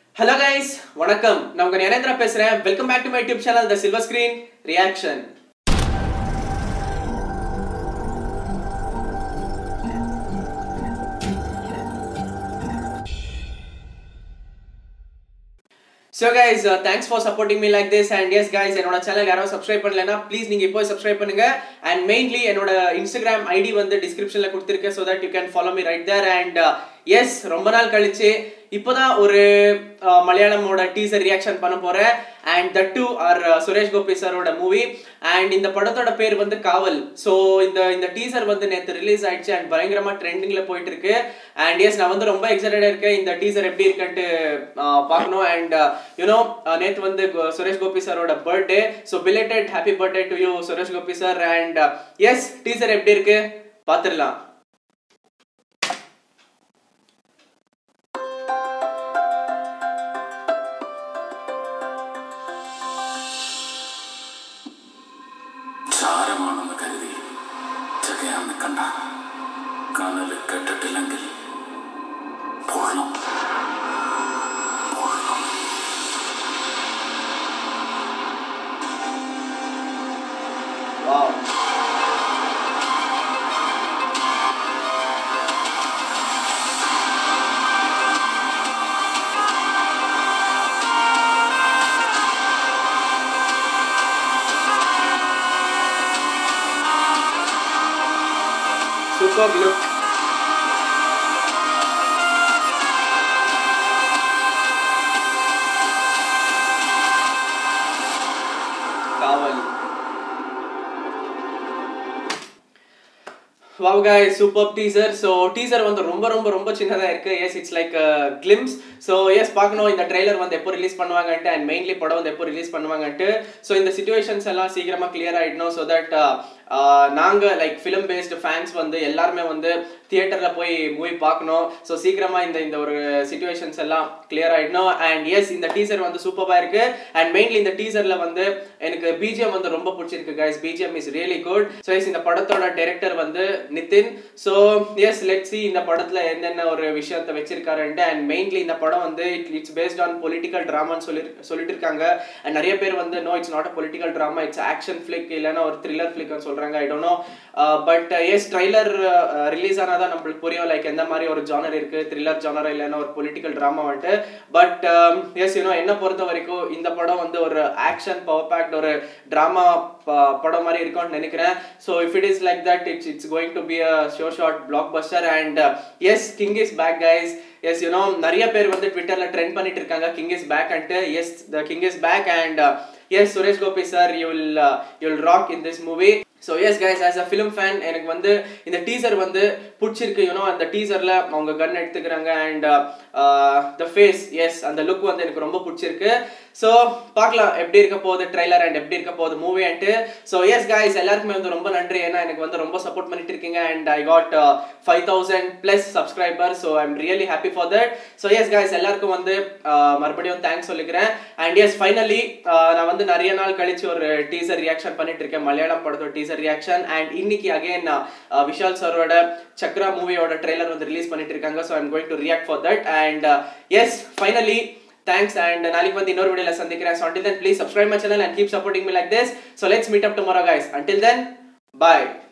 hello guys வணக்கம் நான் உங்க ஞானேந்திரா பேசுறேன் welcome back to my YouTube channel the silver screen reaction so guys thanks for supporting me like this and yes guys என்னோட channel யாராவது subscribe பண்ணலனா please நீங்க இப்போ சப்ஸ்கிரைப் பண்ணுங்க அண்ட் மெயின்லி என்னோட இன்ஸ்டாகிராம் ஐடி வந்து டிஸ்கிரிப்ஷன்ல கொடுத்துருக்கேன் so that you can follow me right there and yes ரொம்ப நாள் கழிச்சு இப்போதான் ஒரு அஹ், மலையாளமோட டீசர் ரியாக்ஷன் பண்ண போறேன் and that too our Suresh Gopi சாரோட மூவி அண்ட் இந்த படத்தோட பேர் வந்து காவல் ஸோ இந்த இந்த டீசர் வந்து நேற்று ரிலீஸ் ஆயிடுச்சு அண்ட் பயங்கரமா ட்ரெண்டிங்ல போயிட்டு இருக்கு அண்ட் எஸ் நான் வந்து ரொம்ப எக்ஸைட்டடா இருக்கேன் இந்த டீசர் எப்படி இருக்குன்ட்டு அஹ், பார்க்கணும் அண்ட் யூனோ நேற்று வந்து கோ- சுரேஷ் கோபி சாரோட birthday so belated happy birthday to you Suresh Gopi sir and yes teaser எப்படி இருக்கு பார்த்துடலாம் ചാരമാണെന്ന് കരുതി ചകയാന്ന് കണ്ട കനല് കെട്ടിട്ടില്ലെങ്കിൽ പൊള്ളും പൊള്ളും wow super look Kaaval wow guy super teaser so teaser வந்து ரொம்ப ரொம்ப ரொம்ப சின்னதாக இருக்கு yes it's like glimpse so yes பார்க்கணும் இந்த ட்ரெய்லர் வந்து எப்போ ரிலீஸ் பண்ணுவாங்கன்ட்டு அண்ட் மெயின்லி படம் வந்து எப்போ ரிலீஸ் பண்ணுவாங்கன்ட்டு ஸோ இந்த சுச்சுவேஷன்ஸ் எல்லாம் சீக்கிரமாக கிளியர் ஆகிடணும் ஸோ தட் நாங்கள் லைக் ஃபிலிம் பேஸ்டு ஃபேன்ஸ் வந்து எல்லாருமே வந்து தியேட்டரில் போய் மூவி பார்க்கணும் ஸோ சீக்கிரமாக இந்த இந்த ஒரு சுச்சுவேஷன்ஸ் எல்லாம் கிளியர் ஆகிடணும் அண்ட் எஸ் இந்த டீசர் வந்து சூப்பராக இருக்கு அண்ட் மெயின்லி இந்த டீசரில் வந்து எனக்கு பிஜிஎம் வந்து ரொம்ப பிடிச்சிருக்கு guys BGM is really good so yes இந்த படத்தோட டைரக்டர் வந்து Nithin so yes let see இந்த படத்தில் என்னென்ன ஒரு விஷயத்தை வச்சிருக்காருன்ட்டு அண்ட் மெயின்லி இந்த படம் வந்து இட்ஸ் பேஸ்ட் ஆன் பொலிட்டிக்கல் ட்ராமான்னு சொல்லி சொல்லிட்டு இருக்காங்க அண்ட் நிறைய பேர் வந்து no it's not a political drama it's action flick இல்லைன்னா ஒரு த்ரில்லர் ஃபிளிக்னு சொல்றாங்க I don't know but yes trailer release ஆனாதான் நம்மளுக்கு புரியும் லைக் எந்த மாதிரி ஒரு ஜானர் இருக்கு த்ரில்லர் ஜானர் இல்லைன்னா ஒரு பொலிட்டிக்கல் ட்ராமா வந்துட்டு பட் எஸ் யூனோ என்ன பொறுத்த வரைக்கும் இந்த படம் வந்து ஒரு ஆக்ஷன் பவர் பேக்ட் ஒரு ட்ராமா படம் மாதிரி இருக்கும்னு நினைக்கிறேன் so if it is like that it's it's going to be a sure shot blockbuster and yes king is back guys yes you know நிறைய பேர் வந்து ட்விட்டர்ல ட்ரெண்ட் பண்ணிட்டு இருக்காங்க king is back and yes the king is back and yes Suresh Gopi sir you will you will rock in this movie so yes guys as a film fan எனக்கு வந்து இந்த teaser வந்து பிடிச்சிருக்கு யூனோ அந்த டீசரில் அவங்க கன் எடுத்துக்கிறாங்க அண்ட் த ஃபேஸ் எஸ் அந்த look வந்து எனக்கு ரொம்ப பிடிச்சிருக்கு ஸோ பார்க்கலாம் எப்படி இருக்க போகுது ட்ரைலர் அண்ட் எப்படி இருக்க போகுது movie and so yes guys எல்லாருக்குமே வந்து ரொம்ப நன்றி ஏன்னா எனக்கு வந்து ரொம்ப சப்போர்ட் பண்ணிட்டு இருக்கீங்க and I got five thousand plus subscriber so I'm really happy for that so yes guys எல்லாருக்கும் வந்து uh, மறுபடியும் தேங்க்ஸ் சொல்லிக்கிறேன் அண்ட் எஸ் ஃபைனலி நான் வந்து நிறைய நாள் கழிச்சு ஒரு டீசர் ரியாக்ஷன் பண்ணிட்டு இருக்கேன் மலையாளம் படத்தோட டீசர் ரியாக்ஷன் அண்ட் இன்னைக்கு அகைன் விஷால் சாரோட சக்ரா மூவியோட ட்ரெய்லர் வந்து ரிலீஸ் பண்ணிட்டு இருக்காங்க so I'm going to react for that and yes finally thanks and நாளைக்கு வந்து இன்னொரு வீடியோல சந்திக்கிறேன் so until then please subscribe my channel and keep supporting me like this so let's meet up tomorrow guys until then bye